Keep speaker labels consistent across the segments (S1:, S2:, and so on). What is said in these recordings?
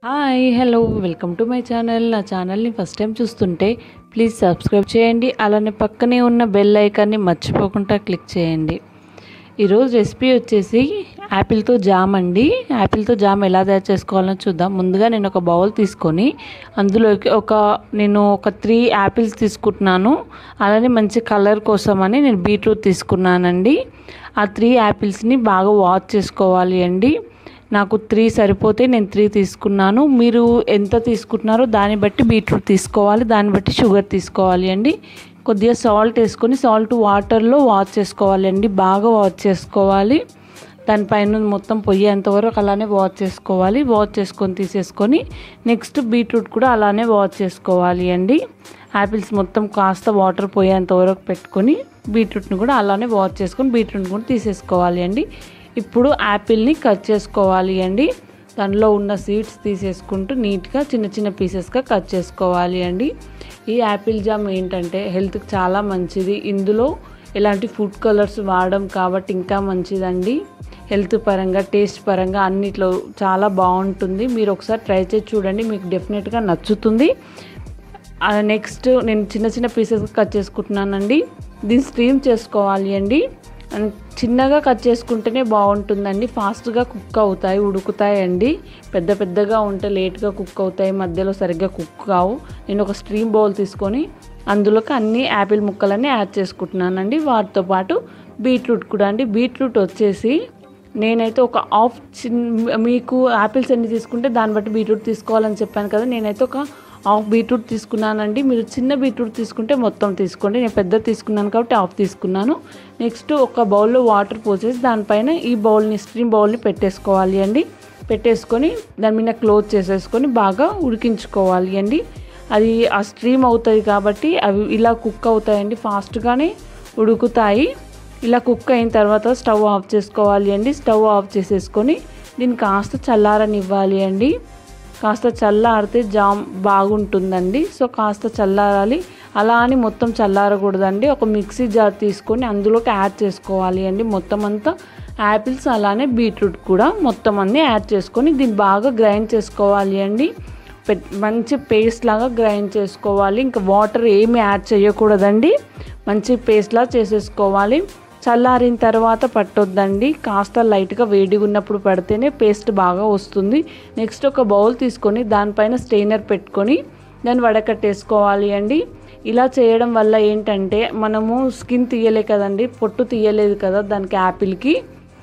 S1: hi hello welcome to my channel నా ఛానల్ని first time చూస్తుంటే ప్లీజ్ సబ్స్క్రైబ్ చేయండి అలానే పక్కనే ఉన్న బెల్ ఐకాన్ని మర్చిపోకుండా క్లిక్ చేయండి ఈరోజు రెసిపీ వచ్చేసి యాపిల్తో జామ్ అండి యాపిల్తో జామ్ ఎలా తయారు చేసుకోవాలో చూద్దాం ముందుగా నేను ఒక బౌల్ తీసుకొని అందులోకి ఒక నేను ఒక త్రీ యాపిల్స్ తీసుకుంటున్నాను అలానే మంచి కలర్ కోసమని నేను బీట్రూట్ తీసుకున్నానండి ఆ త్రీ యాపిల్స్ని బాగా వాష్ చేసుకోవాలి అండి నాకు త్రీ సరిపోతే నేను త్రీ తీసుకున్నాను మీరు ఎంత తీసుకుంటున్నారో దాన్ని బట్టి బీట్రూట్ తీసుకోవాలి దాన్ని బట్టి షుగర్ తీసుకోవాలి అండి కొద్దిగా సాల్ట్ వేసుకొని సాల్ట్ వాటర్లో వాష్ చేసుకోవాలి అండి బాగా వాష్ చేసుకోవాలి దానిపైన మొత్తం పొయ్యేంత వరకు అలానే వాష్ చేసుకోవాలి వాష్ చేసుకొని తీసేసుకొని నెక్స్ట్ బీట్రూట్ కూడా అలానే వాష్ చేసుకోవాలి అండి యాపిల్స్ మొత్తం కాస్త వాటర్ పోయేంత వరకు పెట్టుకొని బీట్రూట్ని కూడా అలానే వాష్ చేసుకొని బీట్రూట్ని కూడా తీసేసుకోవాలి అండి ఇప్పుడు యాపిల్ని కట్ చేసుకోవాలి అండి దానిలో ఉన్న సీడ్స్ తీసేసుకుంటూ నీట్గా చిన్న చిన్న పీసెస్గా కట్ చేసుకోవాలి అండి ఈ యాపిల్ జామ్ ఏంటంటే హెల్త్కి చాలా మంచిది ఇందులో ఎలాంటి ఫుడ్ కలర్స్ వాడడం కాబట్టి ఇంకా మంచిదండి హెల్త్ పరంగా టేస్ట్ పరంగా అన్నిట్లో చాలా బాగుంటుంది మీరు ఒకసారి ట్రై చేసి చూడండి మీకు డెఫినెట్గా నచ్చుతుంది నెక్స్ట్ నేను చిన్న చిన్న పీసెస్ కట్ చేసుకుంటున్నానండి దీన్ని స్ట్రీమ్ చేసుకోవాలి అండి చిన్నగా కట్ చేసుకుంటేనే బాగుంటుందండి ఫాస్ట్గా కుక్ అవుతాయి ఉడుకుతాయండి పెద్ద పెద్దగా ఉంటే లేట్గా కుక్ అవుతాయి మధ్యలో సరిగ్గా కుక్ కావు నేను ఒక స్ట్రీమ్ బౌల్ తీసుకొని అందులోకి అన్ని యాపిల్ ముక్కలన్నీ యాడ్ చేసుకుంటున్నానండి వాటితో పాటు బీట్రూట్ కూడా అండి బీట్రూట్ వచ్చేసి నేనైతే ఒక హాఫ్ చిన్న మీకు యాపిల్స్ ఎన్ని తీసుకుంటే దాన్ని బట్టి బీట్రూట్ తీసుకోవాలని చెప్పాను కదా నేనైతే ఒక హాఫ్ బీట్రూట్ తీసుకున్నానండి మీరు చిన్న బీట్రూట్ తీసుకుంటే మొత్తం తీసుకోండి నేను పెద్ద తీసుకున్నాను కాబట్టి హాఫ్ తీసుకున్నాను నెక్స్ట్ ఒక బౌల్లో వాటర్ పోసేసి దానిపైన ఈ బౌల్ని స్ట్రీమ్ బౌల్ని పెట్టేసుకోవాలి అండి పెట్టేసుకొని దాని మీద క్లోజ్ చేసేసుకొని బాగా ఉడికించుకోవాలి అండి అది ఆ స్ట్రీమ్ అవుతుంది కాబట్టి అవి ఇలా కుక్ అవుతాయండి ఫాస్ట్గానే ఉడుకుతాయి ఇలా కుక్ అయిన తర్వాత స్టవ్ ఆఫ్ చేసుకోవాలి అండి స్టవ్ ఆఫ్ చేసేసుకొని దీన్ని కాస్త చల్లారనివ్వాలి అండి కాస్త చల్లారితే జామ్ బాగుంటుందండి సో కాస్త చల్లారాలి అలా అని మొత్తం చల్లారకూడదండి ఒక మిక్సీ జార్ తీసుకొని అందులోకి యాడ్ చేసుకోవాలి అండి మొత్తం అంతా యాపిల్స్ అలానే బీట్రూట్ కూడా మొత్తం అన్నీ యాడ్ చేసుకొని దీన్ని బాగా గ్రైండ్ చేసుకోవాలి అండి మంచి పేస్ట్ లాగా గ్రైండ్ చేసుకోవాలి ఇంకా వాటర్ ఏమి యాడ్ చేయకూడదండి మంచి పేస్ట్ లాగా చేసేసుకోవాలి చల్లారిన తర్వాత పట్టొద్దండి కాస్త లైట్గా వేడిగా ఉన్నప్పుడు పడితేనే పేస్ట్ బాగా వస్తుంది నెక్స్ట్ ఒక బౌల్ తీసుకొని దానిపైన స్టెయినర్ పెట్టుకొని దాన్ని వడకట్టేసుకోవాలి అండి ఇలా చేయడం వల్ల ఏంటంటే మనము స్కిన్ తీయలే కదండి పొట్టు తీయలేదు కదా దానికి యాపిల్కి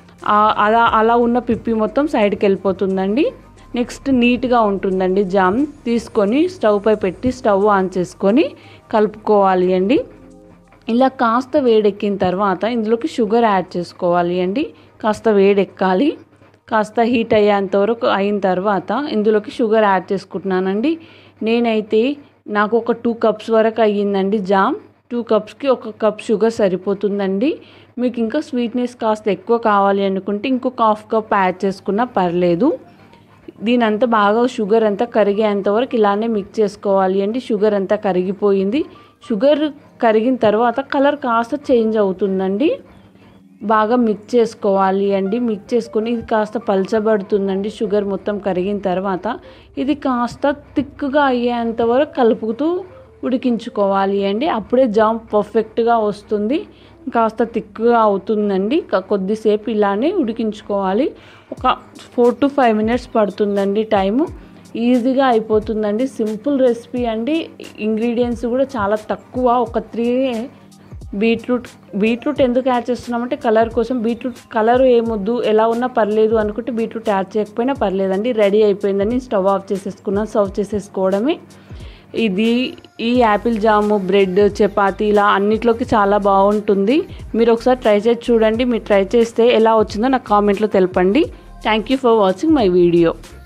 S1: అలా అలా ఉన్న పిప్పి మొత్తం సైడ్కి వెళ్ళిపోతుందండి నెక్స్ట్ నీట్గా ఉంటుందండి జామ్ తీసుకొని స్టవ్ పై పెట్టి స్టవ్ ఆన్ చేసుకొని కలుపుకోవాలి అండి ఇలా కాస్త వేడెక్కిన తర్వాత ఇందులోకి షుగర్ యాడ్ చేసుకోవాలి అండి కాస్త వేడెక్కాలి కాస్త హీట్ అయ్యేంత వరకు అయిన తర్వాత ఇందులోకి షుగర్ యాడ్ చేసుకుంటున్నానండి నేనైతే నాకు ఒక టూ కప్స్ వరకు అయ్యిందండి జామ్ టూ కప్స్కి ఒక కప్ షుగర్ సరిపోతుందండి మీకు ఇంకా స్వీట్నెస్ కాస్త ఎక్కువ కావాలి అనుకుంటే ఇంకొక హాఫ్ కప్ యాడ్ చేసుకున్నా పర్లేదు దీని అంతా బాగా షుగర్ అంతా కరిగేంత వరకు ఇలానే మిక్స్ చేసుకోవాలి అండి షుగర్ అంతా కరిగిపోయింది షుగర్ కరిగిన తర్వాత కలర్ కాస్త చేంజ్ అవుతుందండి బాగా మిక్స్ చేసుకోవాలి అండి మిక్స్ చేసుకొని ఇది కాస్త పలచబడుతుందండి షుగర్ మొత్తం కరిగిన తర్వాత ఇది కాస్త థిక్గా అయ్యేంత వరకు కలుపుతూ ఉడికించుకోవాలి అండి అప్పుడే జామ్ పర్ఫెక్ట్గా వస్తుంది కాస్త థిక్గా అవుతుందండి కొద్దిసేపు ఇలానే ఉడికించుకోవాలి ఒక ఫోర్ టు ఫైవ్ మినిట్స్ పడుతుందండి టైము ఈజీగా అయిపోతుందండి సింపుల్ రెసిపీ అండి ఇంగ్రీడియంట్స్ కూడా చాలా తక్కువ ఒక త్రీ బీట్రూట్ బీట్రూట్ ఎందుకు యాడ్ చేస్తున్నామంటే కలర్ కోసం బీట్రూట్ కలర్ ఏమొద్దు ఎలా ఉన్నా పర్లేదు అనుకుంటే బీట్రూట్ యాడ్ చేయకపోయినా పర్లేదండి రెడీ అయిపోయిందని స్టవ్ ఆఫ్ చేసేసుకున్నాను సర్వ్ చేసేసుకోవడమే ఇది ఈ యాపిల్ జాము బ్రెడ్ చపాతీ ఇలా అన్నిట్లోకి చాలా బాగుంటుంది మీరు ఒకసారి ట్రై చేసి చూడండి మీరు ట్రై చేస్తే ఎలా వచ్చిందో నాకు కామెంట్లో తెలపండి thank you for watching my video